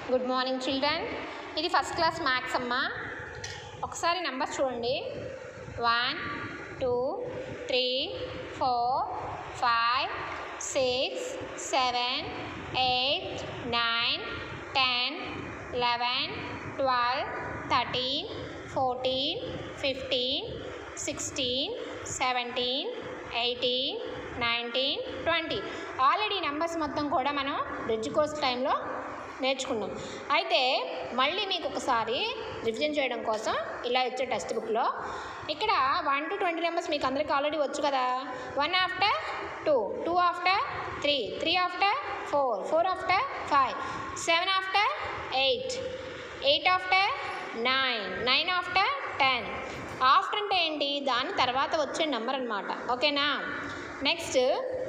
good morning children ఇది first class maths అమ్మా ఒకసారి నెంబర్ చూడండి one two three four five six seven eight nine ten eleven twelve thirteen fourteen fifteen sixteen seventeen eighteen nineteen twenty already numbers మొత్తం కూడా మనం bridge course టైంలో నేర్చుకున్నాం అయితే మళ్ళీ మీకు ఒకసారి రివిజన్ చేయడం కోసం ఇలా ఇచ్చే టెక్స్ట్ బుక్లో ఇక్కడ వన్ టు ట్వంటీ నెంబర్స్ మీకు అందరికీ ఆల్రెడీ వచ్చు కదా one after two two after three three after four four after five seven after eight eight after nine nine after ten after అంటే ఏంటి దాని తర్వాత వచ్చే నెంబర్ అనమాట ఓకేనా నెక్స్ట్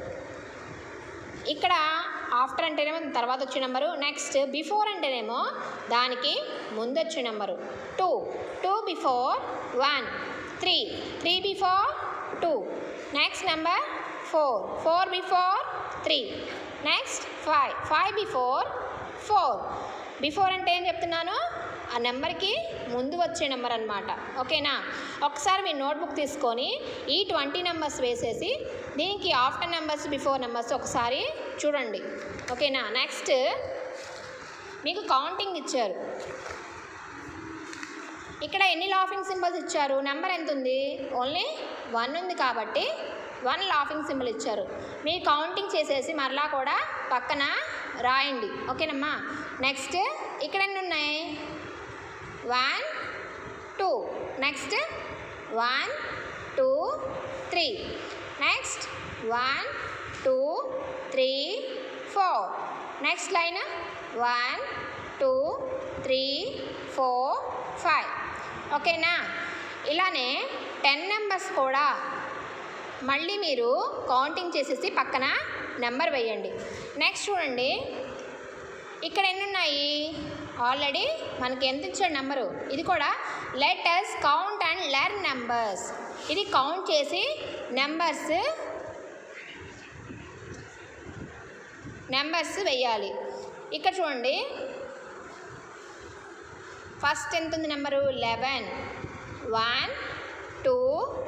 ఇక్కడ ఆఫ్టర్ అంటేనేమో తర్వాత వచ్చే నెంబరు నెక్స్ట్ బిఫోర్ అంటేనేమో దానికి ముందు వచ్చే number two two before one three three before two next number four four before three next five five before four before అంటే ఏం చెప్తున్నాను ఆ నెంబర్కి ముందు వచ్చే నెంబర్ అనమాట ఓకేనా ఒకసారి మీ నోట్బుక్ తీసుకొని ఈ ట్వంటీ నెంబర్స్ వేసేసి దీనికి ఆఫ్టర్ నెంబర్స్ బిఫోర్ నెంబర్స్ ఒకసారి చూడండి ఓకేనా నెక్స్ట్ మీకు కౌంటింగ్ ఇచ్చారు ఇక్కడ ఎన్ని లాఫింగ్ సింబల్స్ ఇచ్చారు నెంబర్ ఎంత ఉంది ఓన్లీ వన్ ఉంది కాబట్టి వన్ లాఫింగ్ సింబల్ ఇచ్చారు మీరు కౌంటింగ్ చేసేసి మరలా కూడా పక్కన రాయండి ఓకేనమ్మా నెక్స్ట్ ఇక్కడ ఎన్ని ఉన్నాయి one two next one two three next one two three four next line one two three four five ఓకేనా ఇలానే టెన్ నెంబర్స్ కూడా మళ్ళీ మీరు కౌంటింగ్ చేసేసి పక్కన నెంబర్ వేయండి నెక్స్ట్ చూడండి ఇక్కడ ఎన్ని ఉన్నాయి ఆల్రెడీ మనకి ఎంత ఇచ్చాడు నెంబరు ఇది కూడా letters count and learn numbers ఇది కౌంట్ చేసి నెంబర్స్ నెంబర్స్ వెయ్యాలి ఇక్కడ చూడండి ఫస్ట్ ఎంత ఉంది number eleven one two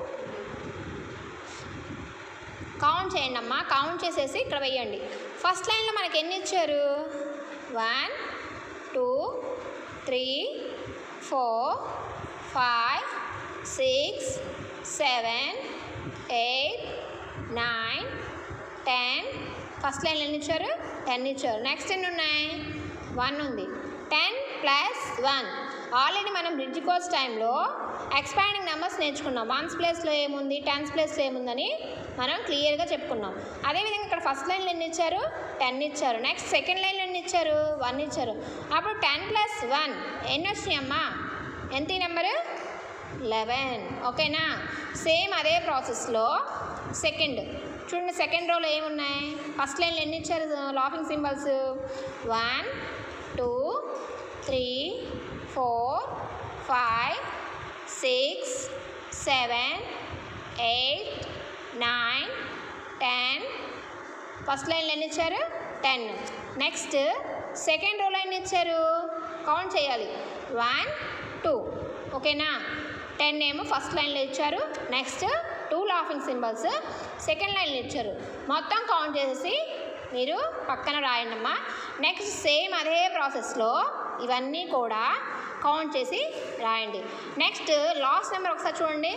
count చేయండి అమ్మా కౌంట్ చేసేసి ఇక్కడ వెయ్యండి ఫస్ట్ లైన్లో మనకి ఎన్ని ఇచ్చారు one two three four five six seven eight nine ten first లైన్లో ఎన్ని ఇచ్చారు టెన్ ఇచ్చారు నెక్స్ట్ ఎన్ని ఉన్నాయి వన్ ఉంది టెన్ ప్లస్ వన్ ఆల్రెడీ మనం బ్రిడ్జ్ కోర్స్ టైంలో ఎక్స్పాండింగ్ నెంబర్స్ నేర్చుకున్నాం వన్స్ ప్లేస్లో ఏముంది టెన్స్ ప్లేస్లో ఏముందని మనం క్లియర్గా చెప్పుకున్నాం అదేవిధంగా ఇక్కడ ఫస్ట్ లైన్లో ఎన్ని ఇచ్చారు టెన్ ఇచ్చారు నెక్స్ట్ సెకండ్ లైన్లో ఎన్ని ఇచ్చారు వన్ ఇచ్చారు అప్పుడు టెన్ ప్లస్ వన్ ఎన్ని వచ్చినాయమ్మా ఎంత ఈ నెంబరు లెవెన్ ఓకేనా సేమ్ అదే ప్రాసెస్లో సెకండ్ చూడండి సెకండ్ రోలో ఏమున్నాయి ఫస్ట్ లైన్లో ఎన్ని ఇచ్చారు laughing symbols one two three four five six seven eight nine ten first లైన్లో ఎన్ని ఇచ్చారు టెన్ నెక్స్ట్ సెకండ్ రోలో ఎన్ని ఇచ్చారు కౌంట్ చేయాలి వన్ టూ ఓకేనా టెన్ ఏమో ఫస్ట్ లైన్లో ఇచ్చారు next two laughing symbols second లైన్లో ఇచ్చారు మొత్తం కౌంట్ చేసేసి మీరు పక్కన రాయండమ్మా నెక్స్ట్ సేమ్ అదే ప్రాసెస్లో ఇవన్నీ కూడా కౌంట్ చేసి రాయండి నెక్స్ట్ లాస్ట్ నెంబర్ ఒకసారి చూడండి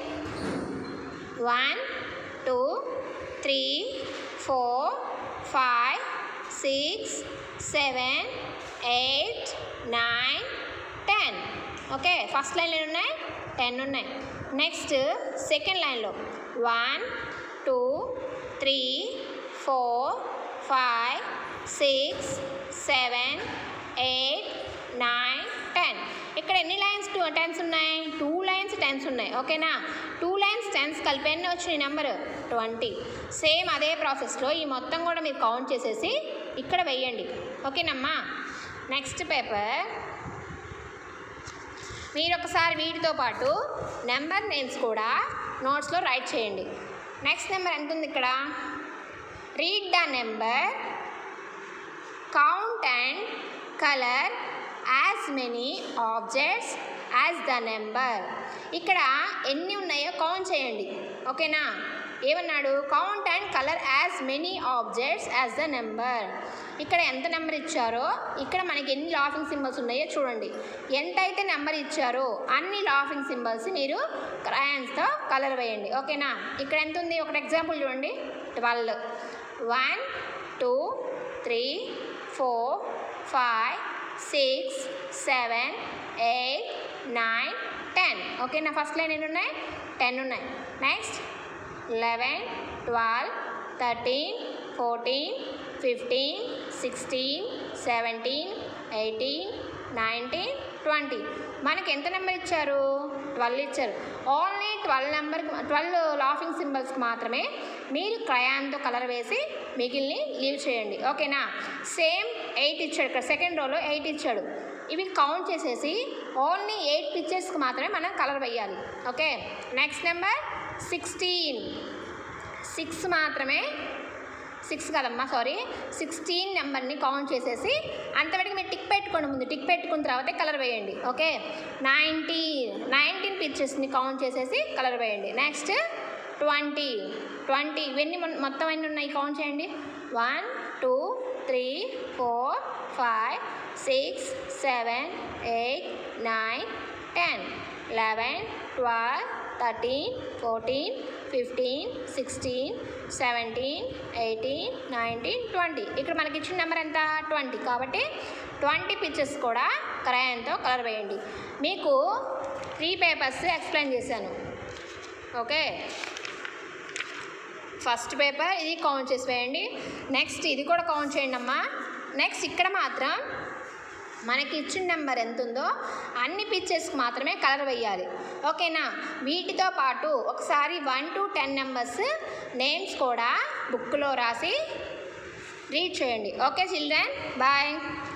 one two three four five six seven eight nine ten okay first లైన్లో ఎన్ని ఉన్నాయి టెన్ ఉన్నాయి నెక్స్ట్ సెకండ్ లైన్లో one two three four five six seven eight nine ten ఇక్కడ ఎన్ని లైన్స్ టూ టెన్స్ ఉన్నాయి టూ లైన్స్ టెన్స్ ఉన్నాయి ఓకేనా టూ లైన్స్ టెన్స్ కలిపి ఎన్ని వచ్చినాయి నెంబర్ ట్వంటీ సేమ్ అదే ప్రాసెస్లో ఈ మొత్తం కూడా మీరు కౌంట్ చేసేసి ఇక్కడ వెయ్యండి ఓకేనమ్మా నెక్స్ట్ పేపర్ మీరు ఒకసారి వీటితో పాటు నెంబర్ నేమ్స్ కూడా నోట్స్లో రైట్ చేయండి నెక్స్ట్ నెంబర్ ఎంత ఉంది ఇక్కడ read the number count and colour as many objects as the number ఇక్కడ ఎన్ని ఉన్నాయో కౌంట్ చేయండి ఓకేనా ఏమన్నాడు count and colour as many objects as the number ఇక్కడ ఎంత నెంబర్ ఇచ్చారో ఇక్కడ మనకి ఎన్ని లాఫింగ్ సింబల్స్ ఉన్నాయో చూడండి ఎంత అయితే నెంబర్ ఇచ్చారో అన్ని లాఫింగ్ సింబల్స్ మీరు క్రయాన్స్తో కలర్ వేయండి ఓకేనా ఇక్కడ ఎంత ఉంది ఒకటి ఎగ్జాంపుల్ చూడండి twelve one two three four five six seven eight nine ten ఓకేనా ఫస్ట్ లైన్ ఎన్ని ఉన్నాయి టెన్ ఉన్నాయి next eleven twelve thirteen fourteen fifteen sixteen seventeen eighteen nineteen twenty మనకి ఎంత నెంబర్ ఇచ్చారు ట్వెల్వ్ ఇచ్చారు only twelve number twelve laughing సింబల్స్కి మాత్రమే మీరు క్రయాన్తో కలర్ వేసి మిగిలిని లీవ్ చేయండి ఓకేనా సేమ్ ఎయిట్ ఇచ్చాడు ఇక్కడ సెకండ్ రోలో ఎయిట్ ఇచ్చాడు ఇవి కౌంట్ చేసేసి ఓన్లీ ఎయిట్ పిక్చర్స్కి మాత్రమే మనం కలర్ వేయాలి okay next number sixteen six మాత్రమే సిక్స్ కదమ్మా సారీ సిక్స్టీన్ నెంబర్ని కౌంట్ చేసేసి అంతవరకు మీరు టిక్ పెట్టుకోండి ముందు టిక్ పెట్టుకున్న తర్వాత కలర్ వేయండి ఓకే నైన్టీన్ నైన్టీన్ పిక్చర్స్ని కౌంట్ చేసేసి కలర్ వేయండి నెక్స్ట్ ట్వంటీ ట్వంటీ ఇవన్నీ మొ- మొత్తం ఎన్ని ఉన్నాయి కౌంట్ చేయండి one two three four five six seven eight nine ten eleven twelve thirteen fourteen fifteen sixteen seventeen eighteen nineteen twenty ఇక్కడ మనకి ఇచ్చిన నెంబర్ ఎంత ట్వంటీ కాబట్టి ట్వంటీ పిక్చర్స్ కూడా క్రయాన్తో కలర్ వేయండి మీకు త్రీ పేపర్స్ ఎక్స్ప్లెయిన్ చేశాను ఓకే ఫస్ట్ పేపర్ ఇది కౌంట్ చేసి వేయండి నెక్స్ట్ ఇది కూడా కౌంట్ చేయండి అమ్మా నెక్స్ట్ ఇక్కడ మాత్రం మనకి ఇచ్చిన నెంబర్ ఎంత ఉందో అన్ని పిక్చర్స్కి మాత్రమే కలర్ వేయాలి ఓకేనా వీటితో పాటు ఒకసారి one to ten numbers names కూడా బుక్లో రాసి రీడ్ చేయండి ఓకే చిల్డ్రన్ బాయ్